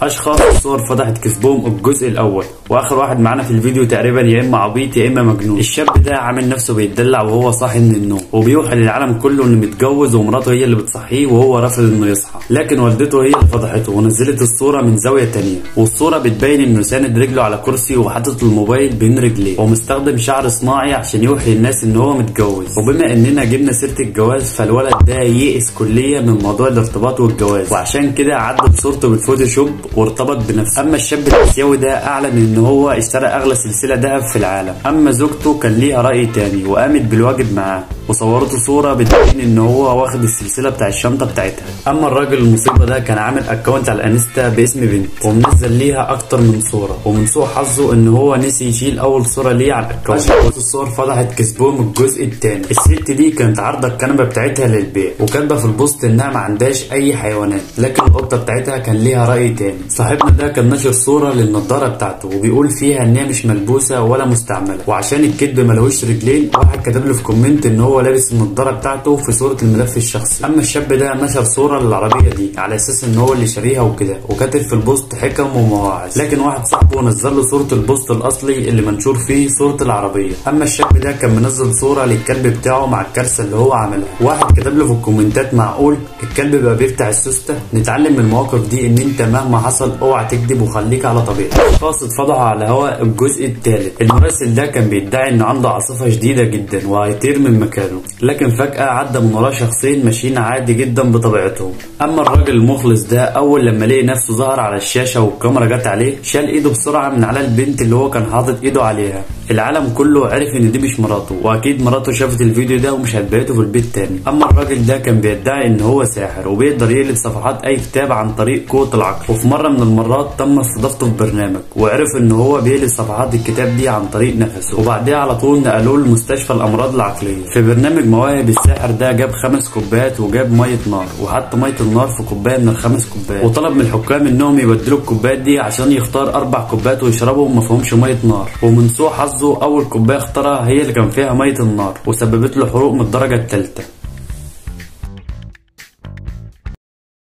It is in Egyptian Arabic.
اشخاص الصور فضحت كسبهم الجزء الاول واخر واحد معانا في الفيديو تقريبا يا اما عبيط يا اما مجنون الشاب ده عامل نفسه بيتدلع وهو صاحي من النوم وبيوحي للعالم كله انه متجوز ومراته هي اللي بتصحيه وهو رافض انه يصحى لكن والدته هي اللي فضحته ونزلت الصوره من زاويه تانية والصوره بتبين انه ساند رجله على كرسي وحاطط الموبايل بين رجليه ومستخدم شعر صناعي عشان يوحي الناس ان هو متجوز وبما اننا جبنا سيره الجواز فالولد ده يئس كليا من موضوع الارتباط والجواز وعشان كده عدل صورته بالفوتوشوب وارتبط بنفسه اما الشاب الاسيوي ده اعلن ان هو اشترى اغلى سلسله ذهب في العالم اما زوجته كان ليها راي تاني وقامت بالواجب معاه وصورته صوره بتبين ان هو واخد السلسله بتاع الشنطه بتاعتها اما الراجل المصيبه ده كان عامل اكونت على الانستا باسم بنت ومنزل ليها اكتر من صوره ومن سوء حظه ان هو نسي يشيل اول صوره ليه على الاكونت الصور فضحت كسبهم الجزء الثاني الست دي كانت عارضه الكنبه بتاعتها للبيع وكاتبه في البوست انها ما عندهاش اي حيوانات لكن القطه بتاعتها كان ليها راي تاني صاحبنا ده كان نشر صوره للنضاره بتاعته وبيقول فيها ان هي مش ملبوسه ولا مستعمله وعشان الكذب ملهوش رجلين واحد كتب له في كومنت ان هو لابس النضاره بتاعته في صوره الملف الشخصي اما الشاب ده نشر صوره للعربيه دي على اساس ان هو اللي شاريها وكده وكاتب في البوست حكم ومواعظ لكن واحد صاحبه نزل له صوره البوست الاصلي اللي منشور فيه صوره العربيه اما الشاب ده كان منزل صوره للكلب بتاعه مع الكارثه اللي هو عملها واحد كتب له في الكومنتات معقول الكلب بقى بيفتح السوسته نتعلم من المواقف دي ان انت مهما حصل اوعى تكذب وخليك على طبيعتك اشخاص اتفضحوا على هوا الجزء الثالث المراسل ده كان بيدعي انه عنده عاصفه شديده جدا وهيطير من مكانه لكن فجاه عدى من وراه شخصين ماشيين عادي جدا بطبيعتهم اما الراجل المخلص ده اول لما لقي نفسه ظهر على الشاشه والكاميرا جت عليه شال ايده بسرعه من على البنت اللي هو كان حاطط ايده عليها العالم كله عرف ان دي مش مراته واكيد مراته شافت الفيديو ده ومش هتبعته في البيت تاني اما الراجل ده كان بيدعي ان هو ساحر وبيقدر يقلب صفحات اي كتاب عن طريق قوه العقل وفي مره من المرات تم استضافته في برنامج وعرف ان هو بيقلب صفحات الكتاب دي عن طريق نفسه وبعدها على طول نقلوه لمستشفى الامراض العقليه في برنامج مواهب الساحر ده جاب خمس كوبايات وجاب ميه نار وحط ميه النار في كوبايه من الخمس كوبايات وطلب من الحكام انهم يبدلوا الكوبايات دي عشان يختار اربع كوبايات ويشربهم ما فيهمش ميه نار ومن سوء حظه اول كوبايه اختارها هي اللي كان فيها ميه النار وسببت له حروق من الدرجه الثالثه